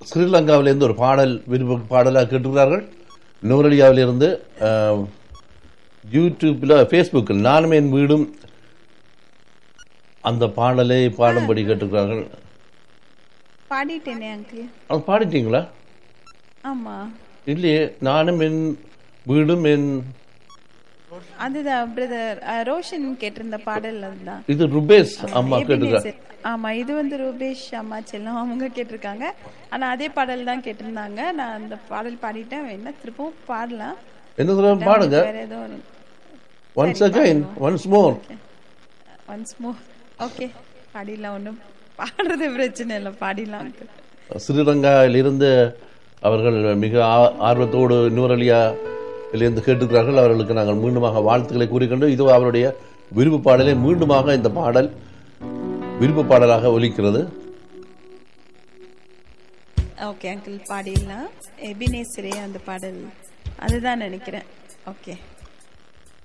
ஸ்ரீலங்காவிலிருந்து ஒரு பாடல் விருப்ப பாடலாக கேட்டிருக்கிறார்கள் நூரலியாவிலிருந்து அஹ், யூடியூப்பில் ஃபேஸ்புக்கில் நானும் என் வீடும் அந்த பாடலை பாடும்படி கேட்டிருக்கிறார்கள் பாடிட்டேனே அங்கிள் அது பாடிட்டீங்களா ஆமா இல்லையே நானும் என் வீடும் என் அதுதான் பிரதர் ரோஷன் கேட்டிருந்த பாடல் அதுதான் இது ருபேஸ் அம்மா கேட்டிருக்காங்க எபினேசர். ஆமா இது வந்து ரூபேஷ் அம்மா செல்லம் அவங்க கேட்டிருக்காங்க ஆனா அதே பாடல் தான் கேட்டிருந்தாங்க நான் அந்த பாடல் பாடிட்டேன் வேணா திருப்பவும் பாடலாம் என்ன சொல்ற பாடுங்க வேற ஏதோ once again once more once more okay பாடிடலாம் ஒன்றும் பாடுறது பிரச்சனை இல்லை பாடிடலாம் uncle. ஸ்ரீலங்காவிலிருந்து அவர்கள் மிக ஆ- ஆர்வத்தோடு நூரலியாவிலிருந்து கேட்டுக்கிறார்கள் அவர்களுக்கு நாங்கள் மீண்டுமாக வாழ்த்துக்களை கூறிக்கொண்டு இது அவருடைய விருப்பு பாடலை மீண்டுமாக இந்த பாடல் விருப்பு பாடலாக ஒலிக்கிறது ஓகே அங்கிள் பாடிடலாம் எபினேசரே அந்த பாடல் அதுதான் நினைக்கிறேன் ஓகே